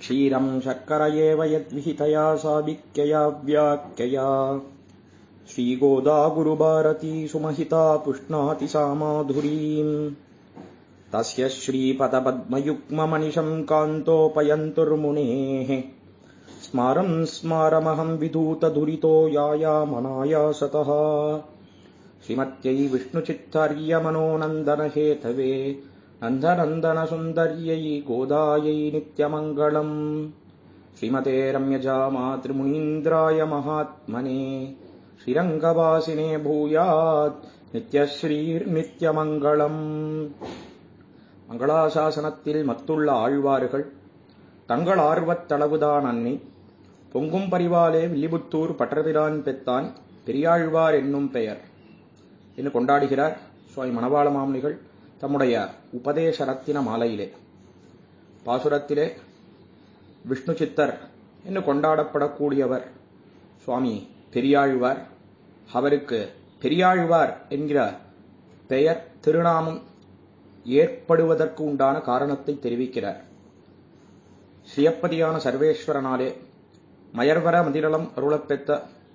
क्षीरम् शर्कर एव यद्विहितया साविक्यया व्याख्यया श्रीगोदा गुरुभारती सुमहिता पुष्णाति सा माधुरीम् तस्य श्रीपदपद्मयुग्ममनिशम् कान्तोपयन्तुर्मुनेः स्मारम् स्मारमहम् विधूतदुरितो यायामनायासतः श्रीमत्यै विष्णुचित्तर्यमनोनन्दनहेतवे नन्दनन्दनसुन्दर्यै गोदायै नित्यमङ्गलम् श्रीमते रम्यजा मातृमुनीन्द्राय महात्मने ஸ்ரீரங்கவாசினே பூயாத் நித்யஸ்ரீர்நித்யமங்களம் மங்களாசாசனத்தில் மத்துள்ள ஆழ்வார்கள் தங்கள் ஆர்வத்தளவுதான் அன்னி பொங்கும் பரிவாலே வில்லிபுத்தூர் பட்டர்பிரான் பெத்தான் பெரியாழ்வார் என்னும் பெயர் என்று கொண்டாடுகிறார் சுவாமி மணவாள மாமுனிகள் தம்முடைய உபதேச ரத்தின மாலையிலே பாசுரத்திலே விஷ்ணு சித்தர் என்று கொண்டாடப்படக்கூடியவர் சுவாமி பெரியாழ்வார் அவருக்கு பெரியாழ்வார் என்கிற பெயர் திருநாமம் ஏற்படுவதற்கு உண்டான காரணத்தை தெரிவிக்கிறார் ஸ்ரீயப்பதியான சர்வேஸ்வரனாலே மயர்வர மதிரளம் அருளப்பெற்ற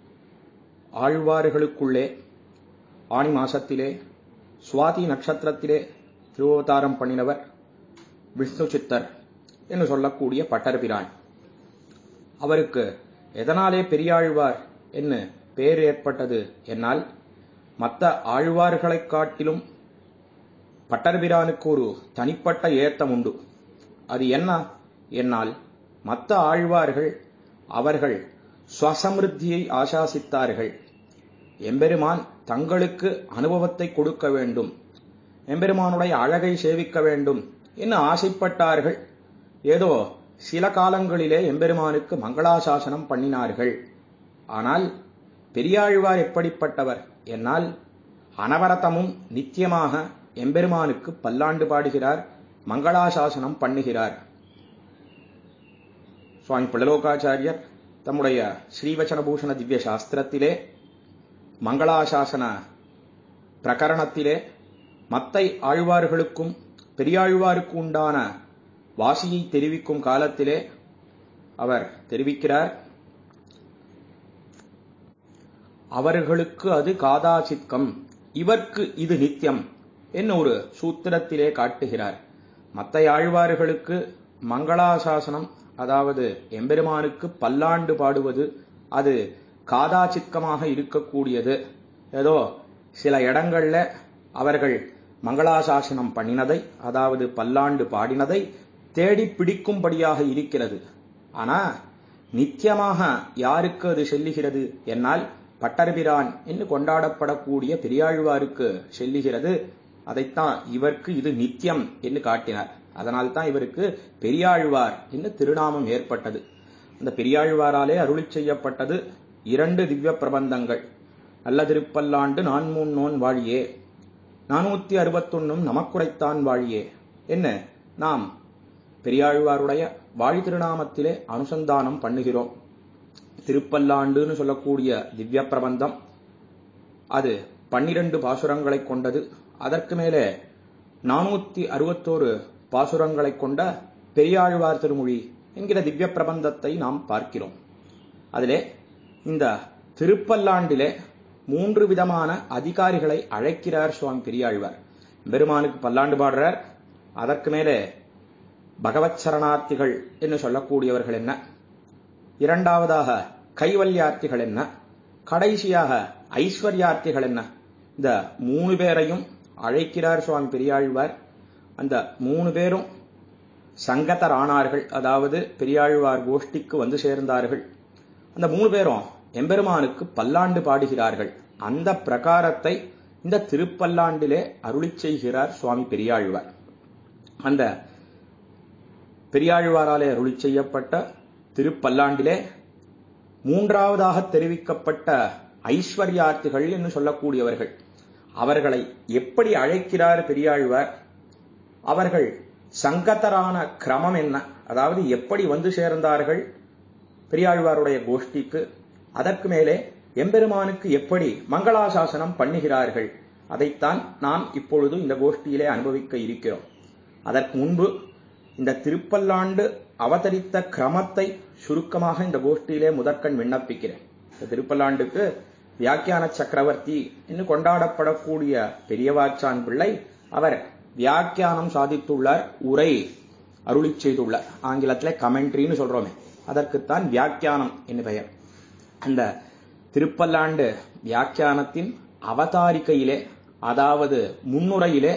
ஆழ்வார்களுக்குள்ளே ஆணி மாசத்திலே சுவாதி நட்சத்திரத்திலே திருவதாரம் பண்ணினவர் விஷ்ணு சித்தர் என்று சொல்லக்கூடிய பட்டர்பிரான் அவருக்கு எதனாலே பெரியாழ்வார் என்ன பெயர் ஏற்பட்டது என்னால் மற்ற ஆழ்வார்களைக் காட்டிலும் பட்டர்பிரானுக்கு ஒரு தனிப்பட்ட ஏத்தம் உண்டு அது என்ன என்னால் மற்ற ஆழ்வார்கள் அவர்கள் ஸ்வசமிருத்தியை ஆசாசித்தார்கள் எம்பெருமான் தங்களுக்கு அனுபவத்தை கொடுக்க வேண்டும் எம்பெருமானுடைய அழகை சேவிக்க வேண்டும் என்று ஆசைப்பட்டார்கள் ஏதோ சில காலங்களிலே எம்பெருமானுக்கு மங்களாசாசனம் பண்ணினார்கள் ஆனால் பெரியாழ்வார் எப்படிப்பட்டவர் என்னால் அனவரதமும் நித்தியமாக எம்பெருமானுக்கு பல்லாண்டு பாடுகிறார் மங்களாசாசனம் பண்ணுகிறார் சுவாமி பிள்ளலோகாச்சாரியர் தம்முடைய ஸ்ரீவச்சனபூஷண திவ்ய சாஸ்திரத்திலே மங்களாசாசன பிரகரணத்திலே மத்தை ஆழ்வார்களுக்கும் பெரியாழ்வாருக்கு உண்டான வாசியை தெரிவிக்கும் காலத்திலே அவர் தெரிவிக்கிறார் அவர்களுக்கு அது காதாசித்கம் இவர்க்கு இது நித்தியம் என்ன ஒரு சூத்திரத்திலே காட்டுகிறார் மத்த ஆழ்வார்களுக்கு மங்களாசாசனம் அதாவது எம்பெருமானுக்கு பல்லாண்டு பாடுவது அது காதாச்சித்கமாக இருக்கக்கூடியது ஏதோ சில இடங்கள்ல அவர்கள் மங்களாசாசனம் பண்ணினதை அதாவது பல்லாண்டு பாடினதை தேடி பிடிக்கும்படியாக இருக்கிறது ஆனா நித்தியமாக யாருக்கு அது செல்லுகிறது என்னால் பட்டர்பிரான் என்று கொண்டாடப்படக்கூடிய பெரியாழ்வாருக்கு செல்லுகிறது அதைத்தான் இவருக்கு இது நித்தியம் என்று காட்டினார் அதனால் தான் இவருக்கு பெரியாழ்வார் என்று திருநாமம் ஏற்பட்டது அந்த பெரியாழ்வாராலே அருளி செய்யப்பட்டது இரண்டு திவ்ய பிரபந்தங்கள் நல்ல திருப்பல்லாண்டு நான் மூன் நோன் வாழியே நானூத்தி அறுபத்தொன்னும் நமக்குரைத்தான் வாழியே என்ன நாம் பெரியாழ்வாருடைய வாழி திருநாமத்திலே அனுசந்தானம் பண்ணுகிறோம் திருப்பல்லாண்டுன்னு சொல்லக்கூடிய திவ்ய பிரபந்தம் அது பன்னிரண்டு பாசுரங்களை கொண்டது அதற்கு மேலே நானூத்தி அறுபத்தோரு பாசுரங்களை கொண்ட பெரியாழ்வார் திருமொழி என்கிற திவ்ய பிரபந்தத்தை நாம் பார்க்கிறோம் அதிலே இந்த திருப்பல்லாண்டிலே மூன்று விதமான அதிகாரிகளை அழைக்கிறார் சுவாமி பெரியாழ்வார் பெருமானுக்கு பல்லாண்டு பாடுறார் அதற்கு மேலே பகவத் சரணார்த்திகள் என்று சொல்லக்கூடியவர்கள் என்ன இரண்டாவதாக கைவல்யார்த்திகள் என்ன கடைசியாக ஐஸ்வர்யார்த்திகள் என்ன இந்த மூணு பேரையும் அழைக்கிறார் சுவாமி பெரியாழ்வார் அந்த மூணு பேரும் சங்கத்தர் ஆனார்கள் அதாவது பெரியாழ்வார் கோஷ்டிக்கு வந்து சேர்ந்தார்கள் அந்த மூணு பேரும் எம்பெருமானுக்கு பல்லாண்டு பாடுகிறார்கள் அந்த பிரகாரத்தை இந்த திருப்பல்லாண்டிலே அருளி செய்கிறார் சுவாமி பெரியாழ்வார் அந்த பெரியாழ்வாராலே அருளி செய்யப்பட்ட திருப்பல்லாண்டிலே மூன்றாவதாக தெரிவிக்கப்பட்ட ஐஸ்வர்யார்த்திகள் என்று சொல்லக்கூடியவர்கள் அவர்களை எப்படி அழைக்கிறார் பெரியாழ்வார் அவர்கள் சங்கத்தரான கிரமம் என்ன அதாவது எப்படி வந்து சேர்ந்தார்கள் பெரியாழ்வாருடைய கோஷ்டிக்கு அதற்கு மேலே எம்பெருமானுக்கு எப்படி மங்களாசாசனம் பண்ணுகிறார்கள் அதைத்தான் நாம் இப்பொழுது இந்த கோஷ்டியிலே அனுபவிக்க இருக்கிறோம் அதற்கு முன்பு இந்த திருப்பல்லாண்டு அவதரித்த கிரமத்தை சுருக்கமாக இந்த கோஷ்டியிலே முதற்கண் விண்ணப்பிக்கிறேன் இந்த திருப்பல்லாண்டுக்கு வியாக்கியான சக்கரவர்த்தி என்று கொண்டாடப்படக்கூடிய பெரியவாச்சான் பிள்ளை அவர் வியாக்கியானம் சாதித்துள்ளார் உரை அருளி செய்துள்ளார் ஆங்கிலத்தில் கமெண்ட்ரின்னு சொல்றோமே அதற்குத்தான் வியாக்கியானம் என்று பெயர் அந்த திருப்பல்லாண்டு வியாக்கியானத்தின் அவதாரிக்கையிலே அதாவது முன்னுரையிலே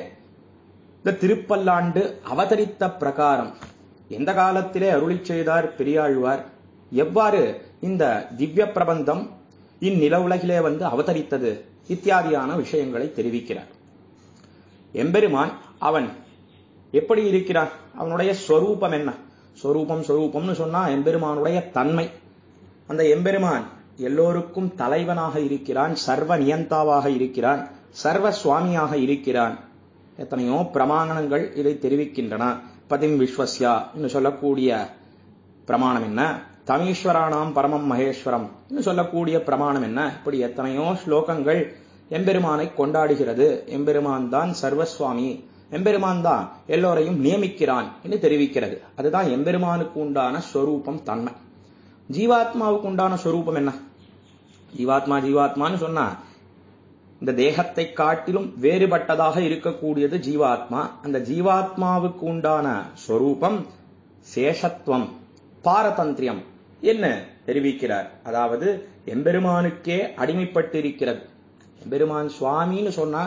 இந்த திருப்பல்லாண்டு அவதரித்த பிரகாரம் எந்த காலத்திலே அருளி செய்தார் பெரியாழ்வார் எவ்வாறு இந்த திவ்ய பிரபந்தம் இந்நில உலகிலே வந்து அவதரித்தது இத்தியாதியான விஷயங்களை தெரிவிக்கிறார் எம்பெருமான் அவன் எப்படி இருக்கிறான் அவனுடைய ஸ்வரூபம் என்ன ஸ்வரூபம் ஸ்வரூபம்னு சொன்னா எம்பெருமானுடைய தன்மை அந்த எம்பெருமான் எல்லோருக்கும் தலைவனாக இருக்கிறான் சர்வ நியந்தாவாக இருக்கிறான் சர்வ சுவாமியாக இருக்கிறான் எத்தனையோ பிரமாணங்கள் இதை தெரிவிக்கின்றன பதிம் விஸ்வஸ்யா என்று சொல்லக்கூடிய பிரமாணம் என்ன தமிஸ்வரானாம் பரமம் மகேஸ்வரம் என்று சொல்லக்கூடிய பிரமாணம் என்ன இப்படி எத்தனையோ ஸ்லோகங்கள் எம்பெருமானை கொண்டாடுகிறது எம்பெருமான் தான் சர்வஸ்வாமி எம்பெருமான் தான் எல்லோரையும் நியமிக்கிறான் என்று தெரிவிக்கிறது அதுதான் எம்பெருமானுக்கு உண்டான ஸ்வரூபம் தன்மை ஜீவாத்மாவுக்கு உண்டான ஸ்வரூபம் என்ன ஜீவாத்மா ஜீவாத்மான்னு சொன்னா இந்த தேகத்தை காட்டிலும் வேறுபட்டதாக இருக்கக்கூடியது ஜீவாத்மா அந்த ஜீவாத்மாவுக்கு உண்டான ஸ்வரூபம் சேஷத்துவம் பாரதந்திரியம் என்ன தெரிவிக்கிறார் அதாவது எம்பெருமானுக்கே அடிமைப்பட்டிருக்கிறது எம்பெருமான் சுவாமின்னு சொன்னா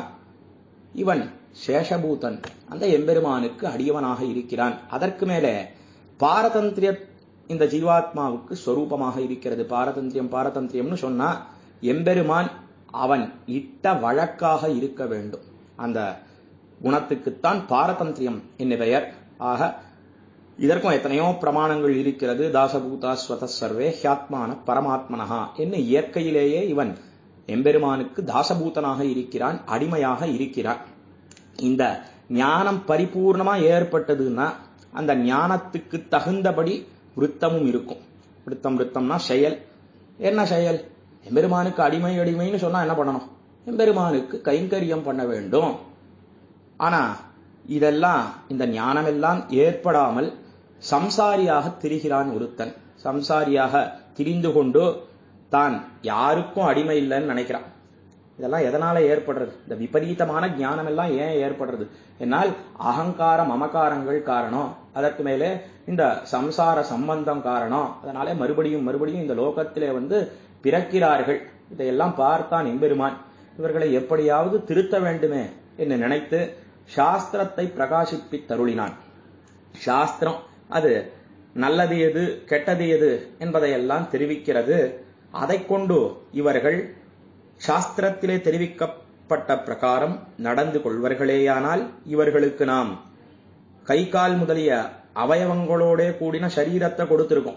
இவன் சேஷபூதன் அந்த எம்பெருமானுக்கு அடியவனாக இருக்கிறான் அதற்கு மேலே பாரதந்திரிய இந்த ஜீவாத்மாவுக்கு ஸ்வரூபமாக இருக்கிறது பாரதந்திரியம் பாரதந்திரியம்னு சொன்னா எம்பெருமான் அவன் இட்ட வழக்காக இருக்க வேண்டும் அந்த குணத்துக்குத்தான் பாரதந்திரியம் என்ன பெயர் ஆக இதற்கும் எத்தனையோ பிரமாணங்கள் இருக்கிறது தாசபூதா ஸ்வத சர்வே ஹியாத்மான பரமாத்மனஹா என்ன இயற்கையிலேயே இவன் எம்பெருமானுக்கு தாசபூதனாக இருக்கிறான் அடிமையாக இருக்கிறான் இந்த ஞானம் பரிபூர்ணமா ஏற்பட்டதுன்னா அந்த ஞானத்துக்கு தகுந்தபடி விருத்தமும் இருக்கும் விருத்தம் விருத்தம்னா செயல் என்ன செயல் எம்பெருமானுக்கு அடிமை அடிமைன்னு சொன்னா என்ன பண்ணணும் எம்பெருமானுக்கு கைங்கரியம் பண்ண வேண்டும் ஆனா இதெல்லாம் இந்த ஞானம் எல்லாம் ஏற்படாமல் சம்சாரியாக திரிகிறான் ஒருத்தன் சம்சாரியாக திரிந்து கொண்டு தான் யாருக்கும் அடிமை இல்லைன்னு நினைக்கிறான் இதெல்லாம் எதனால ஏற்படுறது இந்த விபரீதமான ஞானம் எல்லாம் ஏன் ஏற்படுறது என்னால் அகங்கார மமகாரங்கள் காரணம் அதற்கு மேலே இந்த சம்சார சம்பந்தம் காரணம் அதனாலே மறுபடியும் மறுபடியும் இந்த லோகத்திலே வந்து பிறக்கிறார்கள் இதையெல்லாம் பார்த்தான் எம்பெருமான் இவர்களை எப்படியாவது திருத்த வேண்டுமே என்று நினைத்து சாஸ்திரத்தை பிரகாசிப்பி தருளினான் சாஸ்திரம் அது நல்லது எது கெட்டது எது என்பதையெல்லாம் தெரிவிக்கிறது அதை கொண்டு இவர்கள் சாஸ்திரத்திலே தெரிவிக்கப்பட்ட பிரகாரம் நடந்து கொள்வர்களேயானால் இவர்களுக்கு நாம் கை கால் முதலிய அவயவங்களோட கூடின சரீரத்தை கொடுத்திருக்கோம்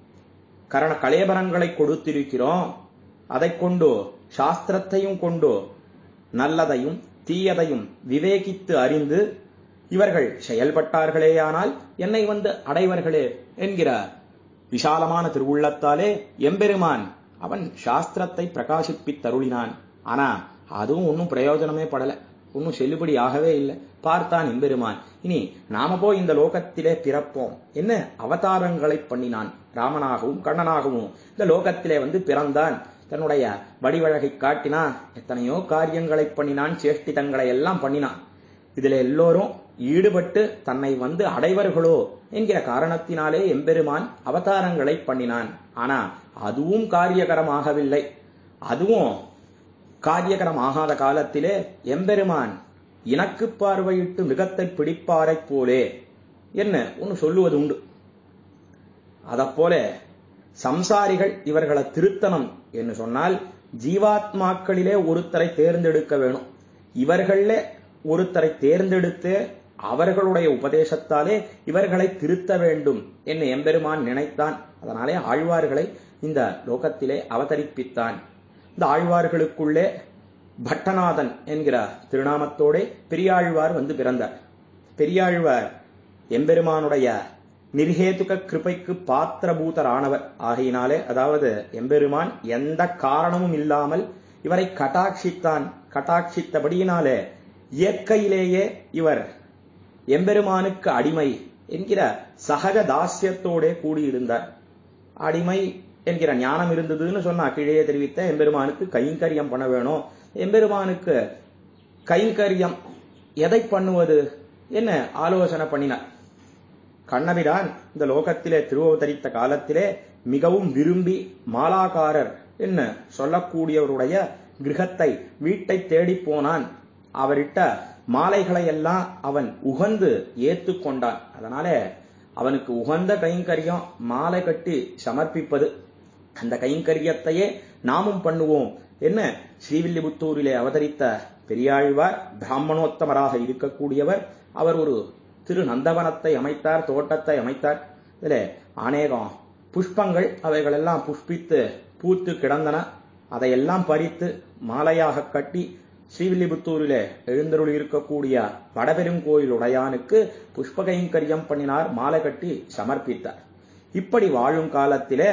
கரண கலேபரங்களை கொடுத்திருக்கிறோம் அதை கொண்டு சாஸ்திரத்தையும் கொண்டு நல்லதையும் தீயதையும் விவேகித்து அறிந்து இவர்கள் செயல்பட்டார்களேயானால் என்னை வந்து அடைவர்களே என்கிற விசாலமான திருவுள்ளத்தாலே எம்பெருமான் அவன் சாஸ்திரத்தை பிரகாசிப்பித் தருளினான் ஆனா அதுவும் ஒன்னும் பிரயோஜனமே படல ஒன்னும் செல்லுபடி ஆகவே இல்லை பார்த்தான் எம்பெருமான் இனி நாம போய் இந்த லோகத்திலே பிறப்போம் என்ன அவதாரங்களை பண்ணினான் ராமனாகவும் கண்ணனாகவும் இந்த லோகத்திலே வந்து பிறந்தான் தன்னுடைய வடிவழகை காட்டினான் எத்தனையோ காரியங்களை பண்ணினான் சேஷ்டிதங்களை எல்லாம் பண்ணினான் இதுல எல்லோரும் ஈடுபட்டு தன்னை வந்து அடைவர்களோ என்கிற காரணத்தினாலே எம்பெருமான் அவதாரங்களை பண்ணினான் ஆனா அதுவும் காரியகரமாகவில்லை அதுவும் காரியகரமாகாத காலத்திலே எம்பெருமான் இனக்கு பார்வையிட்டு மிருகத்தை பிடிப்பாரைப் போலே என்ன ஒன்னு சொல்லுவது உண்டு அதப்போல சம்சாரிகள் இவர்களை திருத்தனம் என்று சொன்னால் ஜீவாத்மாக்களிலே ஒருத்தரை தேர்ந்தெடுக்க வேணும் இவர்களே ஒருத்தரை தேர்ந்தெடுத்து அவர்களுடைய உபதேசத்தாலே இவர்களை திருத்த வேண்டும் என்று எம்பெருமான் நினைத்தான் அதனாலே ஆழ்வார்களை இந்த லோகத்திலே அவதரிப்பித்தான் இந்த ஆழ்வார்களுக்குள்ளே பட்டநாதன் என்கிற திருநாமத்தோடே பெரியாழ்வார் வந்து பிறந்தார் பெரியாழ்வார் எம்பெருமானுடைய நிர்ஹேதுக கிருபைக்கு பாத்திரபூதரானவர் ஆகையினாலே அதாவது எம்பெருமான் எந்த காரணமும் இல்லாமல் இவரை கட்டாட்சித்தான் கட்டாட்சித்தபடியினாலே இயற்கையிலேயே இவர் எம்பெருமானுக்கு அடிமை என்கிற சகஜ தாசியத்தோட கூடியிருந்தார் அடிமை என்கிற ஞானம் இருந்ததுன்னு சொன்னா கீழே தெரிவித்த எம்பெருமானுக்கு கைங்கரியம் பண்ண வேணும் எம்பெருமானுக்கு கைங்கரியம் எதை பண்ணுவது என்ன ஆலோசனை பண்ணினார் கண்ணபிரான் இந்த லோகத்திலே திருவவதரித்த காலத்திலே மிகவும் விரும்பி மாலாகாரர் என்ன சொல்லக்கூடியவருடைய கிரகத்தை வீட்டை தேடி போனான் அவரிட்ட மாலைகளை எல்லாம் அவன் உகந்து ஏத்துக்கொண்டான் அதனால அவனுக்கு உகந்த கைங்கரியம் மாலை கட்டி சமர்ப்பிப்பது அந்த கைங்கரியத்தையே நாமும் பண்ணுவோம் என்ன ஸ்ரீவில்லிபுத்தூரிலே அவதரித்த பெரியாழ்வார் பிராமணோத்தமராக இருக்கக்கூடியவர் அவர் ஒரு திரு நந்தவனத்தை அமைத்தார் தோட்டத்தை அமைத்தார் இதுல அநேகம் புஷ்பங்கள் அவைகள் எல்லாம் புஷ்பித்து பூத்து கிடந்தன அதையெல்லாம் பறித்து மாலையாக கட்டி ஸ்ரீவில்லிபுத்தூரிலே எழுந்தருள் இருக்கக்கூடிய வடபெருங்கோயில் உடையானுக்கு புஷ்ப கைங்கரியம் பண்ணினார் மாலை கட்டி சமர்ப்பித்தார் இப்படி வாழும் காலத்திலே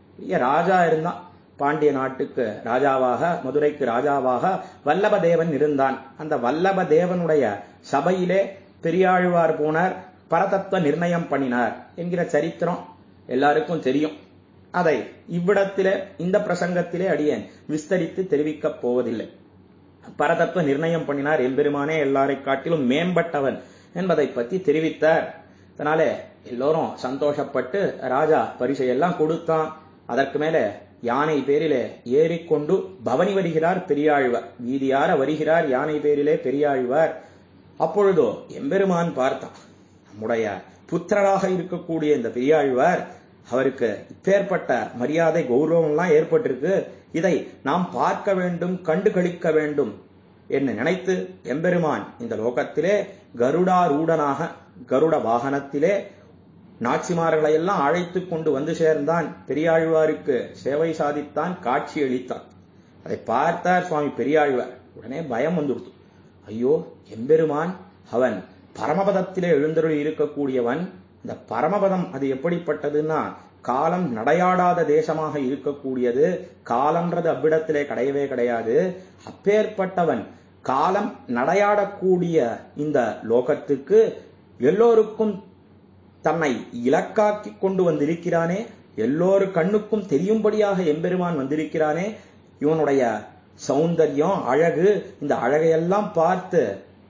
ராஜா இருந்தான் பாண்டிய நாட்டுக்கு ராஜாவாக மதுரைக்கு ராஜாவாக வல்லபதேவன் இருந்தான் அந்த வல்லபதேவனுடைய சபையிலே பெரியாழ்வார் போனார் பரதத்துவ நிர்ணயம் பண்ணினார் என்கிற சரித்திரம் எல்லாருக்கும் தெரியும் அதை இவ்விடத்திலே இந்த பிரசங்கத்திலே அடியேன் விஸ்தரித்து தெரிவிக்கப் போவதில்லை பரதத்துவ நிர்ணயம் பண்ணினார் எம்பெருமானே எல்லாரை காட்டிலும் மேம்பட்டவன் என்பதை பற்றி தெரிவித்தார் அதனால எல்லோரும் சந்தோஷப்பட்டு ராஜா பரிசையெல்லாம் கொடுத்தான் அதற்கு மேல யானை பேரிலே ஏறிக்கொண்டு பவனி வருகிறார் பெரியாழ்வார் வீதியார வருகிறார் யானை பேரிலே பெரியாழ்வார் அப்பொழுதோ எம்பெருமான் பார்த்தான் நம்முடைய புத்திரராக இருக்கக்கூடிய இந்த பெரியாழ்வார் அவருக்கு இப்பேற்பட்ட மரியாதை கௌரவம் எல்லாம் ஏற்பட்டிருக்கு இதை நாம் பார்க்க வேண்டும் கண்டு கழிக்க வேண்டும் என்று நினைத்து எம்பெருமான் இந்த லோகத்திலே கருடாரூடனாக கருட வாகனத்திலே நாச்சிமார்களை எல்லாம் அழைத்து கொண்டு வந்து சேர்ந்தான் பெரியாழ்வாருக்கு சேவை சாதித்தான் காட்சி அளித்தான் அதை பார்த்தார் சுவாமி பெரியாழ்வார் உடனே பயம் வந்துடுத்து ஐயோ எம்பெருமான் அவன் பரமபதத்திலே எழுந்தருள் இருக்கக்கூடியவன் இந்த பரமபதம் அது எப்படிப்பட்டதுன்னா காலம் நடையாடாத தேசமாக இருக்கக்கூடியது காலம்ன்றது அவ்விடத்திலே கிடையவே கிடையாது அப்பேற்பட்டவன் காலம் நடையாடக்கூடிய இந்த லோகத்துக்கு எல்லோருக்கும் தன்னை இலக்காக்கி கொண்டு வந்திருக்கிறானே எல்லோரு கண்ணுக்கும் தெரியும்படியாக எம்பெருமான் வந்திருக்கிறானே இவனுடைய சௌந்தரியம் அழகு இந்த அழகையெல்லாம் பார்த்து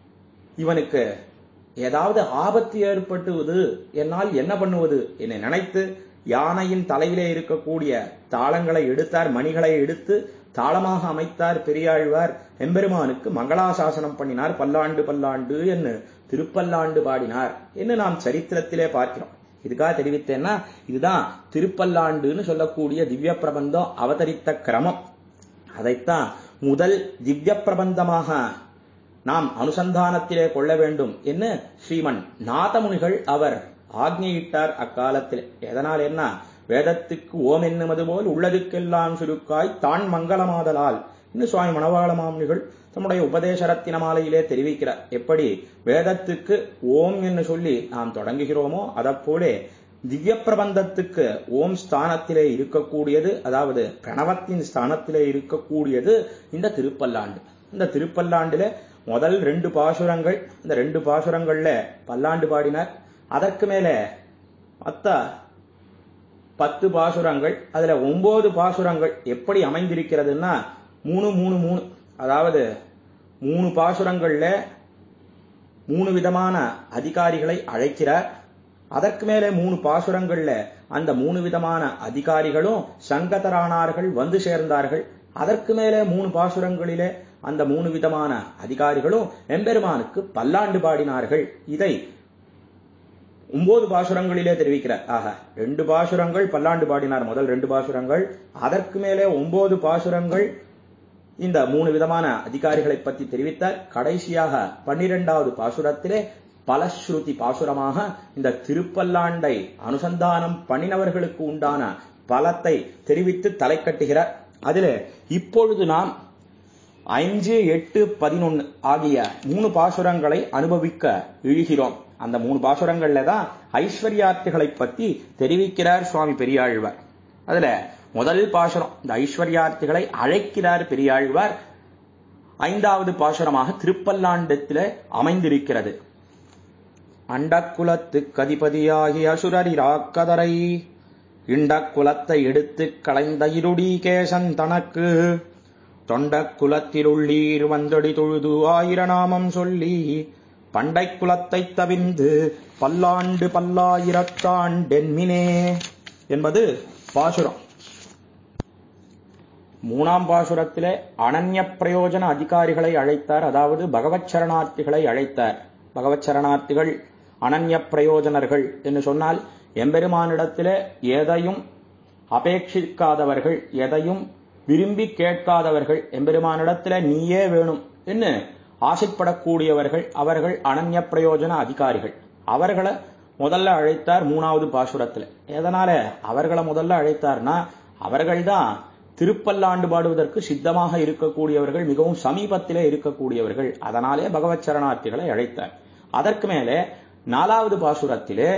இவனுக்கு ஏதாவது ஆபத்து ஏற்பட்டுவது என்னால் என்ன பண்ணுவது என நினைத்து யானையின் தலையிலே இருக்கக்கூடிய தாளங்களை எடுத்தார் மணிகளை எடுத்து தாளமாக அமைத்தார் பெரியாழ்வார் எம்பெருமானுக்கு மங்களாசாசனம் பண்ணினார் பல்லாண்டு பல்லாண்டு என்று திருப்பல்லாண்டு பாடினார் என்று நாம் சரித்திரத்திலே பார்க்கிறோம் இதுக்காக தெரிவித்தேன்னா இதுதான் திருப்பல்லாண்டுன்னு சொல்லக்கூடிய திவ்ய பிரபந்தம் அவதரித்த கிரமம் அதைத்தான் முதல் திவ்ய பிரபந்தமாக நாம் அனுசந்தானத்திலே கொள்ள வேண்டும் என்று ஸ்ரீமன் நாதமுனிகள் அவர் ஆக்ஞையிட்டார் அக்காலத்தில் எதனால் என்ன வேதத்துக்கு ஓம் என்னுமது போல் உள்ளதுக்கெல்லாம் சுருக்காய் தான் மங்களமாதலால் இன்னும் சுவாமி மணவாள மாமுனிகள் தம்முடைய உபதேச ரத்தின மாலையிலே தெரிவிக்கிறார் எப்படி வேதத்துக்கு ஓம் என்று சொல்லி நாம் தொடங்குகிறோமோ அதப்போலே திவ்ய பிரபந்தத்துக்கு ஓம் ஸ்தானத்திலே இருக்கக்கூடியது அதாவது பிரணவத்தின் ஸ்தானத்திலே இருக்கக்கூடியது இந்த திருப்பல்லாண்டு இந்த திருப்பல்லாண்டுல முதல் ரெண்டு பாசுரங்கள் இந்த ரெண்டு பாசுரங்கள்ல பல்லாண்டு பாடினார் அதற்கு மேல மத்த பத்து பாசுரங்கள் அதுல ஒன்பது பாசுரங்கள் எப்படி அமைந்திருக்கிறதுன்னா மூணு மூணு மூணு அதாவது மூணு பாசுரங்கள்ல மூணு விதமான அதிகாரிகளை அழைக்கிறார் அதற்கு மேலே மூணு பாசுரங்கள்ல அந்த மூணு விதமான அதிகாரிகளும் சங்கதரானார்கள் வந்து சேர்ந்தார்கள் அதற்கு மேலே மூணு பாசுரங்களிலே அந்த மூணு விதமான அதிகாரிகளும் எம்பெருமானுக்கு பல்லாண்டு பாடினார்கள் இதை ஒன்பது பாசுரங்களிலே தெரிவிக்கிறார் ஆக ரெண்டு பாசுரங்கள் பல்லாண்டு பாடினார் முதல் ரெண்டு பாசுரங்கள் அதற்கு மேலே ஒன்பது பாசுரங்கள் இந்த மூணு விதமான அதிகாரிகளை பற்றி தெரிவித்தார் கடைசியாக பன்னிரெண்டாவது பாசுரத்திலே பலஸ்ருதி பாசுரமாக இந்த திருப்பல்லாண்டை அனுசந்தானம் பண்ணினவர்களுக்கு உண்டான பலத்தை தெரிவித்து தலை கட்டுகிறார் அதில் இப்பொழுது நாம் ஐந்து எட்டு பதினொன்னு ஆகிய மூணு பாசுரங்களை அனுபவிக்க இழுகிறோம் அந்த மூணு பாசுரங்கள்ல தான் ஐஸ்வர்யார்த்திகளை பத்தி தெரிவிக்கிறார் சுவாமி பெரியாழ்வார் அதுல முதல் பாசுரம் இந்த ஐஸ்வர்யார்த்திகளை அழைக்கிறார் பெரியாழ்வார் ஐந்தாவது பாசுரமாக திருப்பல்லாண்டத்தில் அமைந்திருக்கிறது அண்டக்குலத்துக் கதிபதியாகி அசுரரிராக்கதரை இண்டக்குலத்தை எடுத்துக் களைந்த இருடீகேசன் தனக்கு தொண்டக் குலத்திலுள்ளீர் வந்தடி தொழுது ஆயிரநாமம் சொல்லி பண்டைக் குலத்தைத் தவிர்ந்து பல்லாண்டு பல்லாயிரத்தாண்டென்மினே என்பது பாசுரம் மூணாம் பாசுரத்திலே அனன்ய பிரயோஜன அதிகாரிகளை அழைத்தார் அதாவது பகவத் சரணார்த்திகளை அழைத்தார் பகவத் சரணார்த்திகள் அனன்ய பிரயோஜனர்கள் என்று சொன்னால் எம்பெருமானிடத்திலே எதையும் அபேட்சிக்காதவர்கள் எதையும் விரும்பி கேட்காதவர்கள் எம்பெருமானிடத்திலே நீயே வேணும் என்று ஆசைப்படக்கூடியவர்கள் அவர்கள் அனன்ய பிரயோஜன அதிகாரிகள் அவர்களை முதல்ல அழைத்தார் மூணாவது பாசுரத்தில் எதனால அவர்களை முதல்ல அழைத்தார்னா அவர்கள்தான் திருப்பல்லாண்டு பாடுவதற்கு சித்தமாக இருக்கக்கூடியவர்கள் மிகவும் சமீபத்திலே இருக்கக்கூடியவர்கள் அதனாலே பகவத் சரணார்த்திகளை அழைத்தார் அதற்கு மேலே நாலாவது பாசுரத்திலே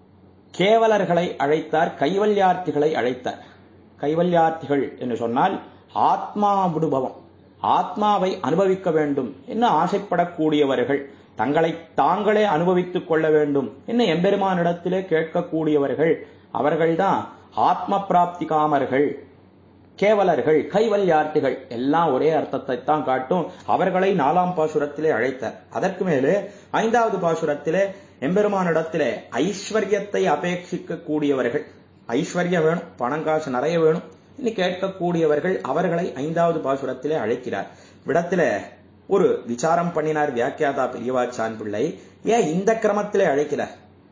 கேவலர்களை அழைத்தார் கைவல்யார்த்திகளை அழைத்தார் கைவல்யார்த்திகள் என்று சொன்னால் ஆத்மா விடுபவம் ஆத்மாவை அனுபவிக்க வேண்டும் என்று ஆசைப்படக்கூடியவர்கள் தங்களை தாங்களே அனுபவித்துக் கொள்ள வேண்டும் என்ன எம்பெருமானிடத்திலே கேட்கக்கூடியவர்கள் அவர்கள்தான் ஆத்ம பிராப்தி காமர்கள் கேவலர்கள் கைவல்யார்த்திகள் எல்லாம் ஒரே அர்த்தத்தை தான் காட்டும் அவர்களை நாலாம் பாசுரத்திலே அழைத்தார் அதற்கு மேலே ஐந்தாவது பாசுரத்திலே எம்பெருமானிடத்திலே ஐஸ்வர்யத்தை அபேட்சிக்க கூடியவர்கள் ஐஸ்வர்யம் வேணும் பணம் காசு நிறைய வேணும் இனி கேட்கக்கூடியவர்கள் அவர்களை ஐந்தாவது பாசுரத்திலே அழைக்கிறார் விடத்தில ஒரு விசாரம் பண்ணினார் வியாக்கியாதா பெரியவாச்சான் பிள்ளை ஏன் இந்த கிரமத்திலே அழைக்கிறார்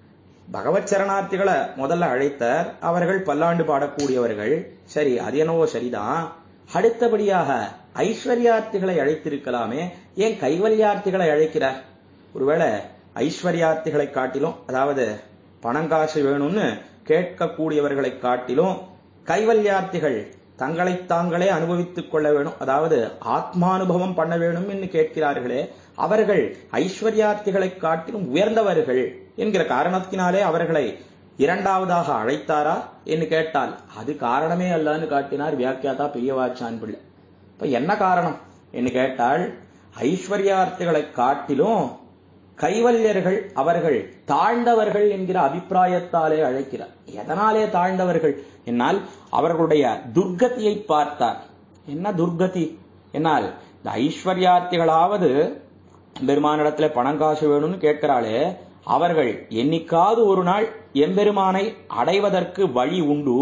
பகவத் சரணார்த்திகளை முதல்ல அழைத்தார் அவர்கள் பல்லாண்டு பாடக்கூடியவர்கள் சரி அது என்னவோ சரிதான் அடுத்தபடியாக ஐஸ்வர்யார்த்திகளை அழைத்திருக்கலாமே ஏன் கைவல்யார்த்திகளை அழைக்கிறார் ஒருவேளை ஐஸ்வர்யார்த்திகளை காட்டிலும் அதாவது பணங்காசு வேணும்னு கேட்கக்கூடியவர்களை காட்டிலும் கைவல்யார்த்திகள் தங்களை தாங்களே அனுபவித்துக் கொள்ள வேணும் அதாவது ஆத்மானுபவம் பண்ண வேணும் என்று கேட்கிறார்களே அவர்கள் ஐஸ்வர்யார்த்திகளை காட்டிலும் உயர்ந்தவர்கள் என்கிற காரணத்தினாலே அவர்களை இரண்டாவதாக அழைத்தாரா என்று கேட்டால் அது காரணமே அல்லன்னு காட்டினார் வியாக்கியாதா பெரியவாச்சான் பிள்ளை இப்ப என்ன காரணம் என்று கேட்டால் ஐஸ்வர்யார்த்திகளை காட்டிலும் கைவல்யர்கள் அவர்கள் தாழ்ந்தவர்கள் என்கிற அபிப்பிராயத்தாலே அழைக்கிறார் எதனாலே தாழ்ந்தவர்கள் என்னால் அவர்களுடைய துர்கதியை பார்த்தார் என்ன துர்கதி என்னால் இந்த ஐஸ்வர்யார்த்திகளாவது பெருமானிடத்துல பணம் காசு வேணும்னு கேட்கிறாளே அவர்கள் என்னைக்காவது ஒரு நாள் எம்பெருமானை அடைவதற்கு வழி உண்டு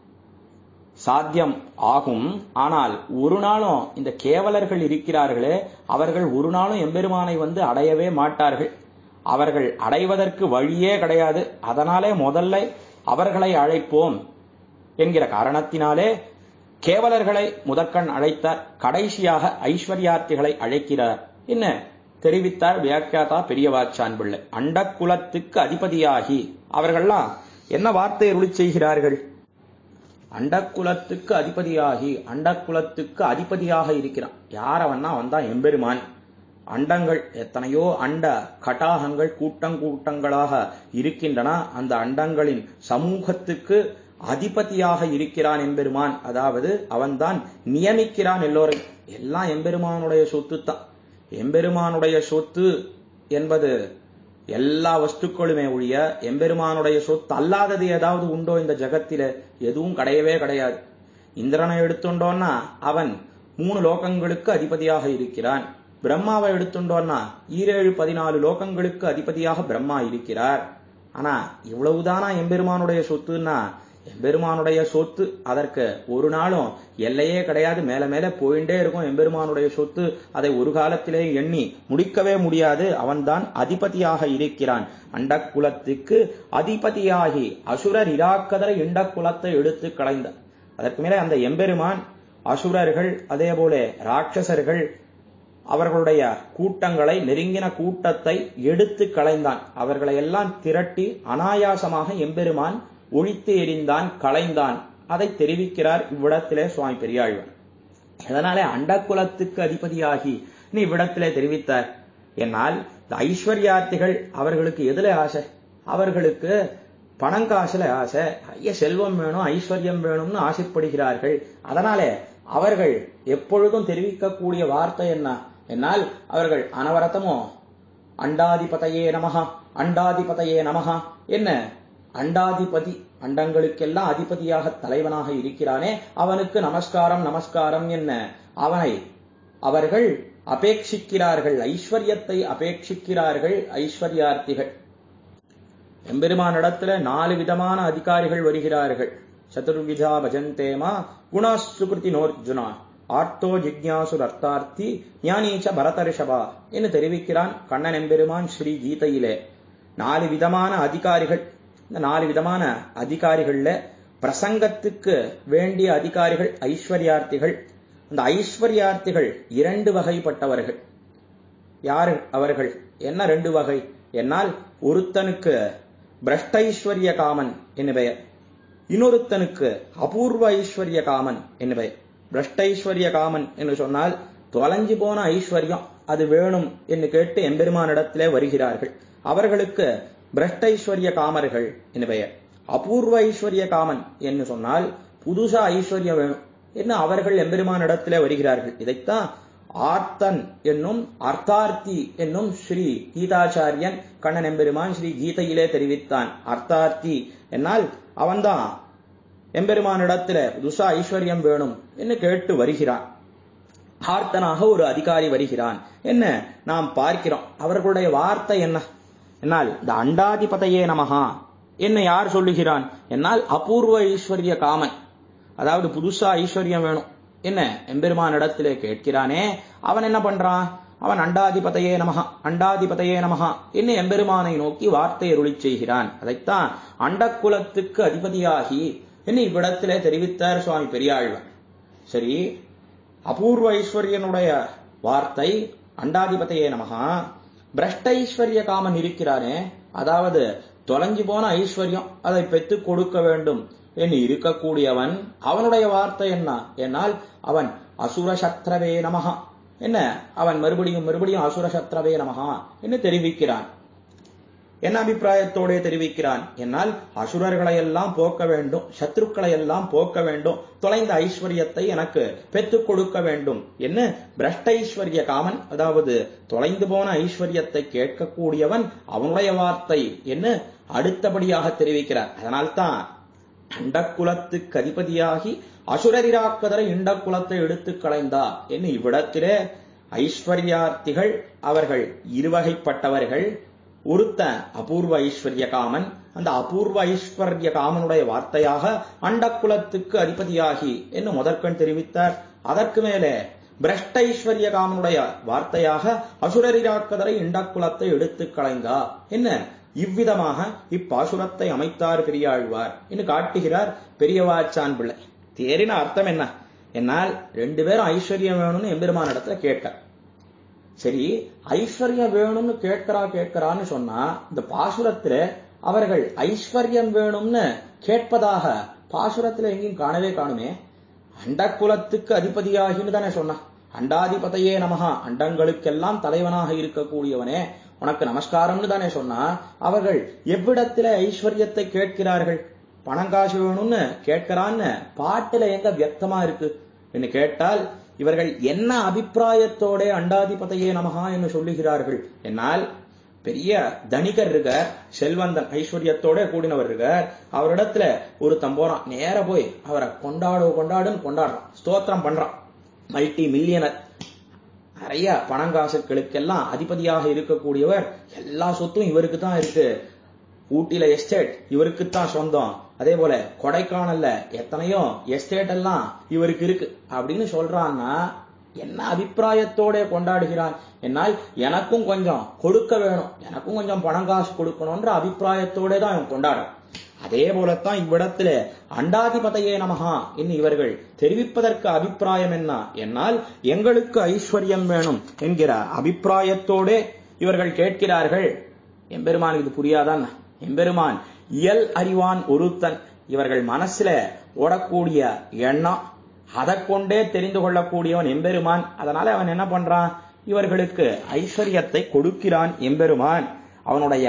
சாத்தியம் ஆகும் ஆனால் ஒரு நாளும் இந்த கேவலர்கள் இருக்கிறார்களே அவர்கள் ஒரு நாளும் எம்பெருமானை வந்து அடையவே மாட்டார்கள் அவர்கள் அடைவதற்கு வழியே கிடையாது அதனாலே முதல்ல அவர்களை அழைப்போம் என்கிற காரணத்தினாலே கேவலர்களை முதற்கண் அழைத்தார் கடைசியாக ஐஸ்வர்யார்த்திகளை அழைக்கிறார் என்ன தெரிவித்தார் வியாக்கியாதா பெரியவாச்சான் பிள்ளை அண்டக்குலத்துக்கு அதிபதியாகி அவர்கள்லாம் என்ன வார்த்தையை ருளி செய்கிறார்கள் அண்டக்குலத்துக்கு அதிபதியாகி அண்டக்குலத்துக்கு அதிபதியாக இருக்கிறான் யார் அவன்னா வந்தான் எம்பெருமான் அண்டங்கள் எத்தனையோ அண்ட கட்டாகங்கள் கூட்டம் கூட்டங்களாக இருக்கின்றன அந்த அண்டங்களின் சமூகத்துக்கு அதிபதியாக இருக்கிறான் எம்பெருமான் அதாவது அவன்தான் நியமிக்கிறான் எல்லோரையும் எல்லாம் எம்பெருமானுடைய சொத்து தான் எம்பெருமானுடைய சொத்து என்பது எல்லா வஸ்துக்களுமே ஒழிய எம்பெருமானுடைய சொத்து அல்லாதது ஏதாவது உண்டோ இந்த ஜகத்தில எதுவும் கிடையவே கிடையாது இந்திரனை எடுத்துட்டோன்னா அவன் மூணு லோகங்களுக்கு அதிபதியாக இருக்கிறான் பிரம்மாவை எடுத்துட்டோன்னா ஈரேழு பதினாலு லோகங்களுக்கு அதிபதியாக பிரம்மா இருக்கிறார் ஆனா இவ்வளவுதானா எம்பெருமானுடைய சொத்துன்னா எம்பெருமானுடைய சொத்து அதற்கு ஒரு நாளும் எல்லையே கிடையாது மேல மேல போயிட்டே இருக்கும் எம்பெருமானுடைய சொத்து அதை ஒரு காலத்திலே எண்ணி முடிக்கவே முடியாது அவன்தான் அதிபதியாக இருக்கிறான் அண்டக்குலத்துக்கு அதிபதியாகி அசுரர் இராக்கதரை இண்டக்குலத்தை எடுத்து களைந்தார் அதற்கு மேலே அந்த எம்பெருமான் அசுரர்கள் அதே போல ராட்சசர்கள் அவர்களுடைய கூட்டங்களை நெருங்கின கூட்டத்தை எடுத்து களைந்தான் அவர்களை எல்லாம் திரட்டி அனாயாசமாக எம்பெருமான் ஒழித்து எறிந்தான் களைந்தான் அதை தெரிவிக்கிறார் இவ்விடத்திலே சுவாமி பெரியாழ்வார் அதனாலே அண்டக்குலத்துக்கு அதிபதியாகி நீ இவ்விடத்திலே தெரிவித்தார் என்னால் இந்த ஐஸ்வர்யார்த்திகள் அவர்களுக்கு எதுல ஆசை அவர்களுக்கு பணங்காசுல ஆசை ஐய செல்வம் வேணும் ஐஸ்வர்யம் வேணும்னு ஆசைப்படுகிறார்கள் அதனாலே அவர்கள் எப்பொழுதும் தெரிவிக்கக்கூடிய வார்த்தை என்ன என்னால் அவர்கள் அனவரத்தமோ அண்டாதிபதையே நமகா அண்டாதிபதையே நமஹா என்ன அண்டாதிபதி அண்டங்களுக்கெல்லாம் அதிபதியாக தலைவனாக இருக்கிறானே அவனுக்கு நமஸ்காரம் நமஸ்காரம் என்ன அவனை அவர்கள் அபேட்சிக்கிறார்கள் ஐஸ்வர்யத்தை அபேட்சிக்கிறார்கள் ஐஸ்வர்யார்த்திகள் எம்பெருமானிடத்துல நாலு விதமான அதிகாரிகள் வருகிறார்கள் சதுர்விதா பஜந்தேமா குணாசுகிருதி நோர்ஜுனா ஆர்த்தோ ஜிக்யாசுர் அர்த்தார்த்தி ஞானீச்ச பரதரிஷபா என்று தெரிவிக்கிறான் கண்ணன் எம்பெருமான் ஸ்ரீ கீதையிலே நாலு விதமான அதிகாரிகள் இந்த நாலு விதமான அதிகாரிகள்ல பிரசங்கத்துக்கு வேண்டிய அதிகாரிகள் ஐஸ்வர்யார்த்திகள் அந்த ஐஸ்வர்யார்த்திகள் இரண்டு வகைப்பட்டவர்கள் யாரு அவர்கள் என்ன ரெண்டு வகை என்னால் ஒருத்தனுக்கு பிரஷ்டைஸ்வரிய காமன் என்று பெயர் இன்னொருத்தனுக்கு அபூர்வ ஐஸ்வர்ய காமன் என்று பெயர் பிரஷ்டைஸ்வரிய காமன் என்று சொன்னால் தொலைஞ்சு போன ஐஸ்வர்யம் அது வேணும் என்று கேட்டு எம்பெருமானிடத்திலே வருகிறார்கள் அவர்களுக்கு பிரஷ்டைஸ்வரிய காமர்கள் என்று பெயர் அபூர்வ ஐஸ்வர்ய காமன் என்று சொன்னால் புதுசா ஐஸ்வர்யம் வேணும் என்ன அவர்கள் எம்பெருமானிடத்திலே வருகிறார்கள் இதைத்தான் ஆர்த்தன் என்னும் அர்த்தார்த்தி என்னும் ஸ்ரீ கீதாச்சாரியன் கண்ணன் எம்பெருமான் ஸ்ரீ கீதையிலே தெரிவித்தான் அர்த்தார்த்தி என்னால் அவன்தான் எம்பெருமானிடத்துல புதுசா ஐஸ்வர்யம் வேணும் என்று கேட்டு வருகிறான் ஆர்த்தனாக ஒரு அதிகாரி வருகிறான் என்ன நாம் பார்க்கிறோம் அவர்களுடைய வார்த்தை என்ன என்னால் இந்த அண்டாதிபதையே நமகா என்ன யார் சொல்லுகிறான் என்னால் அபூர்வ ஐஸ்வர்ய காமன் அதாவது புதுசா ஐஸ்வர்யம் வேணும் என்ன எம்பெருமான் இடத்திலே கேட்கிறானே அவன் என்ன பண்றான் அவன் அண்டாதிபதையே நமகா அண்டாதிபதையே நமகா என்ன எம்பெருமானை நோக்கி வார்த்தை அருளி செய்கிறான் அதைத்தான் அண்டக்குலத்துக்கு அதிபதியாகி என்ன இவ்விடத்திலே தெரிவித்தார் சுவாமி பெரியாழ்வார் சரி அபூர்வ ஐஸ்வர்யனுடைய வார்த்தை அண்டாதிபதையே நமகா பிரஷ்ட ஐஸ்வர்ய காமன் இருக்கிறானே அதாவது தொலைஞ்சு போன ஐஸ்வர்யம் அதை பெற்று கொடுக்க வேண்டும் என்று இருக்கக்கூடியவன் அவனுடைய வார்த்தை என்ன என்னால் அவன் அசுர சத்ரவே நமகா என்ன அவன் மறுபடியும் மறுபடியும் அசுர சத்ரவே நமகா என்று தெரிவிக்கிறான் என்ன அபிப்பிராயத்தோட தெரிவிக்கிறான் என்னால் அசுரர்களை எல்லாம் போக்க வேண்டும் சத்ருக்களை எல்லாம் போக்க வேண்டும் தொலைந்த ஐஸ்வர்யத்தை எனக்கு பெற்றுக் கொடுக்க வேண்டும் என்ன பிரஷ்டைஸ்வர்ய காமன் அதாவது தொலைந்து போன ஐஸ்வர்யத்தை கேட்கக்கூடியவன் அவனுடைய வார்த்தை என்ன அடுத்தபடியாக தெரிவிக்கிறார் அதனால்தான் அண்டக்குலத்துக்கு அதிபதியாகி அசுரரிராக்கதரை இண்டக்குலத்தை எடுத்து களைந்தா என்ன இவ்விடத்திலே ஐஸ்வர்யார்த்திகள் அவர்கள் இருவகைப்பட்டவர்கள் ஒருத்த அபூர்வ ஐஸ்வர்ய காமன் அந்த அபூர்வ ஐஸ்வர்ய காமனுடைய வார்த்தையாக அண்டக்குலத்துக்கு அதிபதியாகி என்று முதற்கண் தெரிவித்தார் அதற்கு மேலே பிரஷ்ட ஐஸ்வர்ய காமனுடைய வார்த்தையாக அசுரரிராக்கதரை இண்டக்குலத்தை எடுத்து களைந்தா என்ன இவ்விதமாக இப்பாசுரத்தை அமைத்தார் பெரியாழ்வார் என்று காட்டுகிறார் பெரியவாச்சான் பிள்ளை தேரின அர்த்தம் என்ன என்னால் ரெண்டு பேரும் ஐஸ்வர்யம் வேணும்னு எம்பெருமான இடத்துல கேட்டார் சரி ஐஸ்வர்யம் வேணும்னு கேட்கிறா கேட்கிறான்னு சொன்னா இந்த பாசுரத்துல அவர்கள் ஐஸ்வர்யம் வேணும்னு கேட்பதாக பாசுரத்துல எங்கேயும் காணவே காணுமே அண்டக்குலத்துக்கு அதிபதியாகின்னு தானே சொன்னா அண்டாதிபதையே நமகா அண்டங்களுக்கெல்லாம் தலைவனாக இருக்கக்கூடியவனே உனக்கு நமஸ்காரம்னு தானே சொன்னா அவர்கள் எவ்விடத்துல ஐஸ்வர்யத்தை கேட்கிறார்கள் பணம் காசு வேணும்னு கேட்கிறான்னு பாட்டுல எங்க வியக்தமா இருக்கு என்று கேட்டால் இவர்கள் என்ன அபிப்பிராயத்தோட அண்டாதிபதையே நமகா என்று சொல்லுகிறார்கள் என்னால் பெரிய தனிகர் இருக்கார் செல்வந்தன் ஐஸ்வர்யத்தோட கூடினவர் இருக்கார் அவரிடத்துல ஒரு தம்போறான் நேர போய் அவரை கொண்டாடு கொண்டாடுன்னு கொண்டாடுறான் ஸ்தோத்திரம் பண்றான் மல்டி மில்லியனர் நிறைய பணங்காசுகளுக்கெல்லாம் அதிபதியாக இருக்கக்கூடியவர் எல்லா சொத்தும் இவருக்கு தான் இருக்கு ஊட்டியில எஸ்டேட் இவருக்கு தான் சொந்தம் அதே போல கொடைக்கானல்ல எத்தனையோ எஸ்டேட் எல்லாம் இவருக்கு இருக்கு அப்படின்னு சொல்றான்னா என்ன அபிப்பிராயத்தோட கொண்டாடுகிறான் என்னால் எனக்கும் கொஞ்சம் கொடுக்க வேணும் எனக்கும் கொஞ்சம் பணம் காசு கொடுக்கணும்ன்ற அபிப்பிராயத்தோட தான் அவன் கொண்டாடுறான் அதே போலத்தான் இவ்விடத்துல அண்டாதிபதையே நமகா என்று இவர்கள் தெரிவிப்பதற்கு அபிப்பிராயம் என்ன என்னால் எங்களுக்கு ஐஸ்வர்யம் வேணும் என்கிற அபிப்பிராயத்தோட இவர்கள் கேட்கிறார்கள் எம்பெருமான் இது புரியாதான் எம்பெருமான் இயல் அறிவான் ஒருத்தன் இவர்கள் மனசுல ஓடக்கூடிய எண்ணம் அதை கொண்டே தெரிந்து கொள்ளக்கூடியவன் எம்பெருமான் அதனால அவன் என்ன பண்றான் இவர்களுக்கு ஐஸ்வர்யத்தை கொடுக்கிறான் எம்பெருமான் அவனுடைய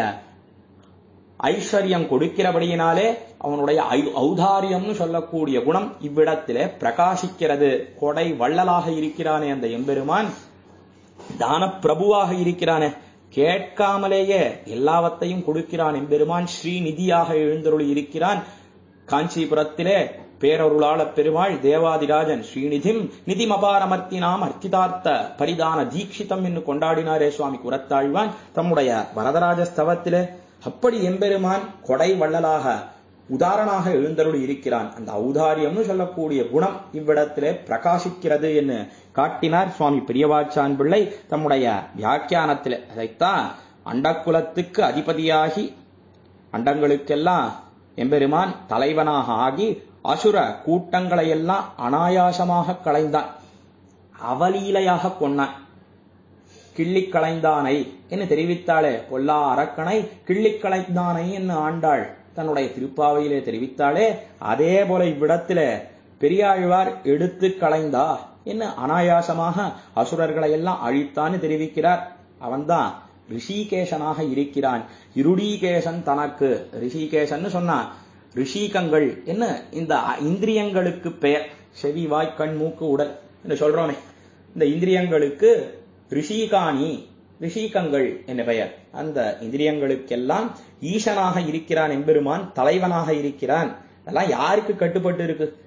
ஐஸ்வர்யம் கொடுக்கிறபடியினாலே அவனுடைய ஔதாரியம்னு சொல்லக்கூடிய குணம் இவ்விடத்திலே பிரகாசிக்கிறது கொடை வள்ளலாக இருக்கிறானே அந்த எம்பெருமான் தான பிரபுவாக இருக்கிறானே கேட்காமலேயே எல்லாவற்றையும் கொடுக்கிறான் எம்பெருமான் ஸ்ரீநிதியாக எழுந்தருளி இருக்கிறான் காஞ்சிபுரத்திலே பேரருளாள பெருமாள் தேவாதிராஜன் ஸ்ரீநிதிம் நிதிமபாரமர்த்தினாம் அர்த்திதார்த்த பரிதான தீட்சிதம் என்று கொண்டாடினாரே சுவாமி குரத்தாழ்வான் தம்முடைய வரதராஜ ஸ்தவத்திலே அப்படி எம்பெருமான் கொடை வள்ளலாக உதாரணமாக எழுந்தருளி இருக்கிறான் அந்த ஔதாரியம்னு சொல்லக்கூடிய குணம் இவ்விடத்திலே பிரகாசிக்கிறது என்று காட்டினார் சுவாமி பெரியவாச்சான் பிள்ளை தம்முடைய வியாக்கியானத்திலே அதைத்தான் அண்டக்குலத்துக்கு அதிபதியாகி அண்டங்களுக்கெல்லாம் எம்பெருமான் தலைவனாக ஆகி அசுர கூட்டங்களை எல்லாம் அனாயாசமாக களைந்தான் அவலீலையாக கொன்னான் கிள்ளிக் களைந்தானை என்று தெரிவித்தாளே பொல்லா அரக்கனை கிள்ளிக் களைந்தானை என்று ஆண்டாள் தன்னுடைய திருப்பாவையிலே தெரிவித்தாளே அதே போல இவ்விடத்திலே பெரியாழ்வார் எடுத்து களைந்தா என்ன அனாயாசமாக அசுரர்களை எல்லாம் அழித்தான்னு தெரிவிக்கிறார் அவன்தான் ரிஷிகேசனாக இருக்கிறான் இருடீகேசன் தனக்கு ரிஷிகேசன் சொன்னா ரிஷிகங்கள் என்ன இந்த இந்திரியங்களுக்கு பெயர் செவி வாய் கண் மூக்கு உடல் என்று சொல்றோமே இந்த இந்திரியங்களுக்கு ரிஷிகாணி ரிஷிகங்கள் என்ற பெயர் அந்த இந்திரியங்களுக்கெல்லாம் ஈசனாக இருக்கிறான் எம்பெருமான் தலைவனாக இருக்கிறான் அதெல்லாம் யாருக்கு கட்டுப்பட்டு இருக்கு